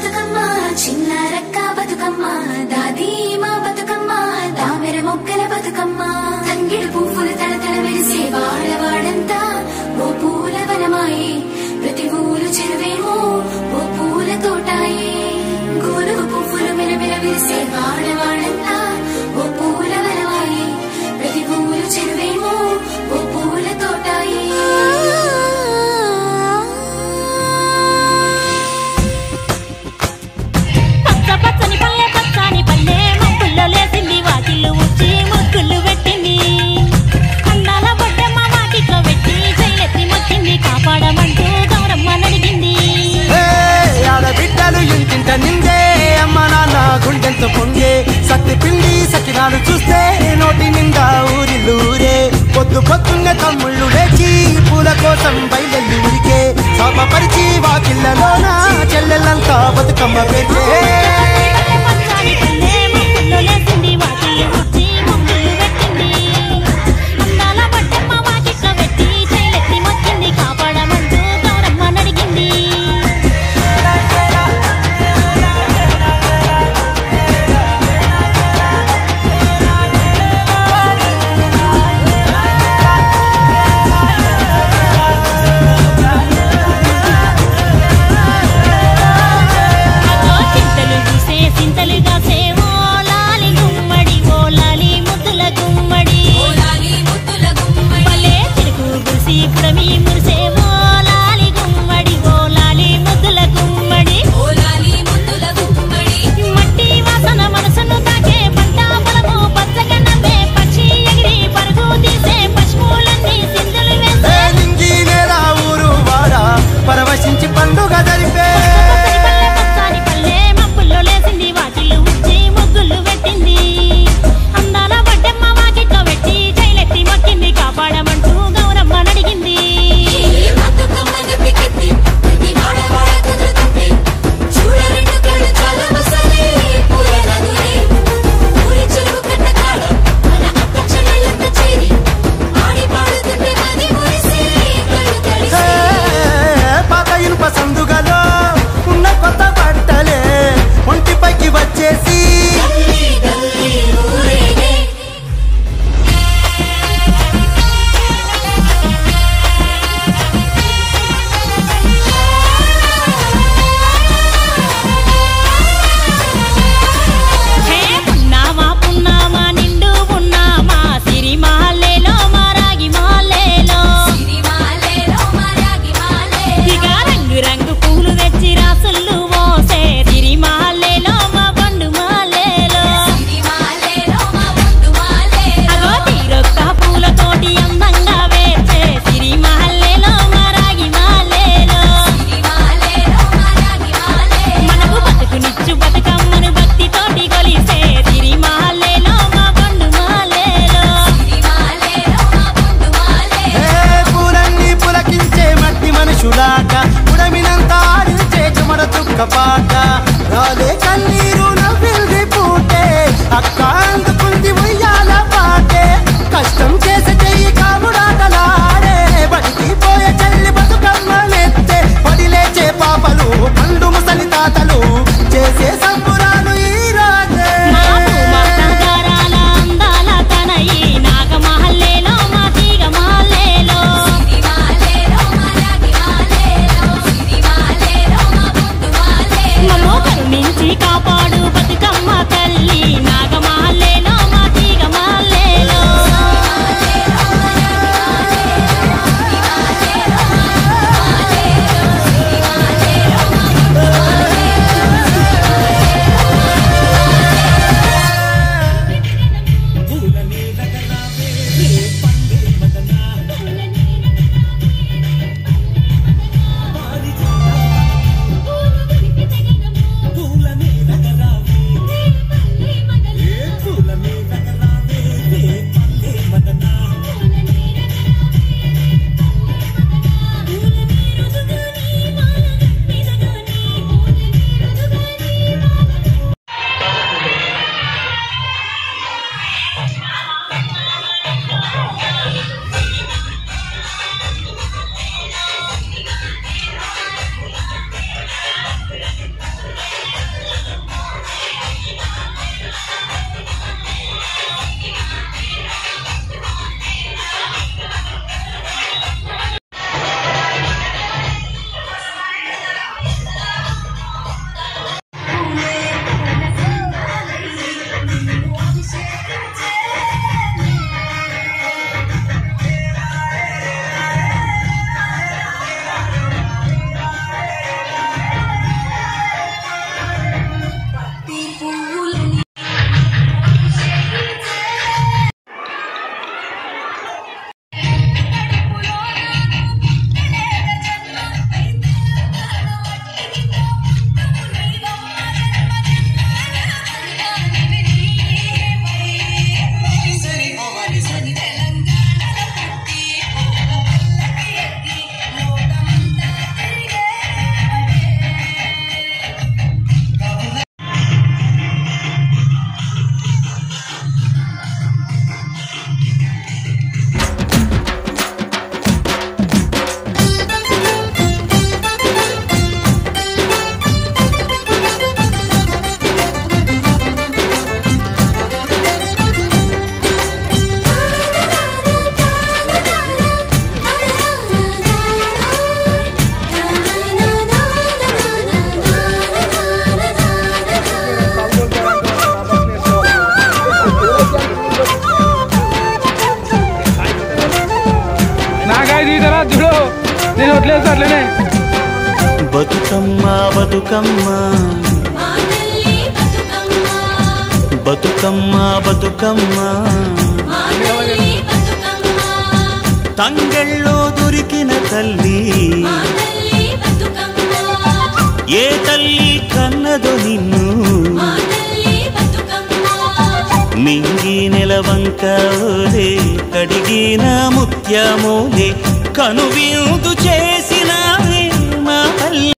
బతుకమ్మ చిన్న రక్క బతుకమ్మ దాది మా బతుకమ్మ దామెర మొక్కల బతుకమ్మ తంగిడు పువ్వులు తడతడ మెరిసే వాడవాడంతా ఓ పూల వనమాయే ప్రతి ఊరు చెరువేమో ఓ పూల తోటాయే గోలుగు పువ్వులు మెరమెర విరిసే వాడవాడంతా ఓ పూల వనమాయే ప్రతి ఊరు చెరువేమో ఓ పూల తోటాయే పచ్చ పచ్చని పల్లె పచ్చని పల్లె మబ్బుల్లో లేసింది వాకిళ్ళు ఉచ్చి ముగ్గులు పెట్టింది అందాల బొడ్డమ్మ వాకిట్లో పెట్టి చెయ్యెత్తి మొక్కింది కాపాడమంటూ గౌరమ్మ నడిగింది ఏ, ఆడబిడ్డలు ఇంటింట నిందే అమ్మ నాన్న గుండెంత పొంగే సత్తి పిండి సకినాలు చూస్తే నోటి నిండా ఊరిల్లూరే పొద్దు పొద్దున్న తమ్ముళ్ళు లేచి పూల కోసం బయలుదేరి ఊరికే సాపపరిచి వాకిళ్ళలోన చెల్లెళ్ళంతా బతుకమ్మ పెట్టే పల్లె పచ్చని పల్లె మబ్బుల్లో లేసింది వాకిళ్ళు ఉచ్చి ముగ్గులు పెట్టింది అందాల బొడ్డమ్మ వాకిట్లో పెట్టి చెయ్యెత్తి మొక్కింది కాపాడమంటూ గౌరమ్మ నడిగింది అగో చింతలు చూసే చింతలు కాసే ఓ లాలి గుమ్మడి ఓ లాలి ముద్దుల గుమ్మడి భలే చిరుకు గురిసి పుడమి మురిసే ఓ లాలి గుమ్మడి ఓ లాలి ముద్దుల గుమ్మడి మట్టి వాసన మనసును తాకే పంట పొలము పచ్చగా నవ్వే పక్షి ఎగిరి పరుగు తీసే పశువులన్నీ సింధులు ఏ వేసే నింగి నేల ఊరు వాడ పరవశించి పండుగ జరిపే పచ్చని పల్లె పచ్చని పల్లె మబ్బుల్లో లేసింది వాకిళ్ళు ఉచ్చి ముగ్గులు పెట్టింది అందాల వడ్డమ్మ వాకిట్లో పెట్టి జైలెత్తి మొక్కింది కాపాడమంటూ గౌరమ్మ నడిగింది ఏ, పాత ఇనుప సందుగలో ఉన్న కొత్త బట్టలే ఒంటిపైకి వచ్చేసి హే పున్నామా పున్నామా నిండు పున్నామా సిరి మాలేలో మారాగి మాలేలో ఇక రంగు రంగు పూలు తెచ్చి రాసులు మోసే సిరి మాలేలో మా పండు మాలేలో అగో తీరొక్క పూలతోటి అందంగా వేసే సిరి మాలేలో మారాగి మాలేలో మనకు బతుకునిచ్చు బతుకమ్మను భక్తితోటి కొలిసే సిరి మాలేలో మా పండు మాలేలో ఏ పూలన్నీ పులకించే మట్టి మనుషులాట ఉడమినంత ఆడించే చెమడ చుక్క పాట రాలే కన్నీరు నవ్వింది పూటే అక్క అందుకుంది ఉయ్యాల పాటే కష్టం చేసే చెయ్యి కాముడాటలాడే బడికి పోయే చెల్లి బతుకమ్మ నెత్తే పడి లేచే పాపలు పండు ముసలి తాతలు చేసే సంబురాలు ఈ రోజే మా భూమా సాగరాల అందాల తనయి నాగమహల్లేలో మా తీగ మహల్లేలో మమ్మో కరుణించి కాపాడు బతుకమ్మ బతుకమ్మ మా తల్లి బతుకమ్మ బతుకమ్మ బతుకమ్మ మా తల్లి బతుకమ్మ తంగెళ్ళో దొరికిన తల్లి మా తల్లి బతుకమ్మ ఏ తల్లి కన్నదో నిన్ను మా తల్లి బతుకమ్మ మింగి నెలవంక ఓలే కడిగిన ముత్యమోలే కనువిందు చేసిన మా తల్లి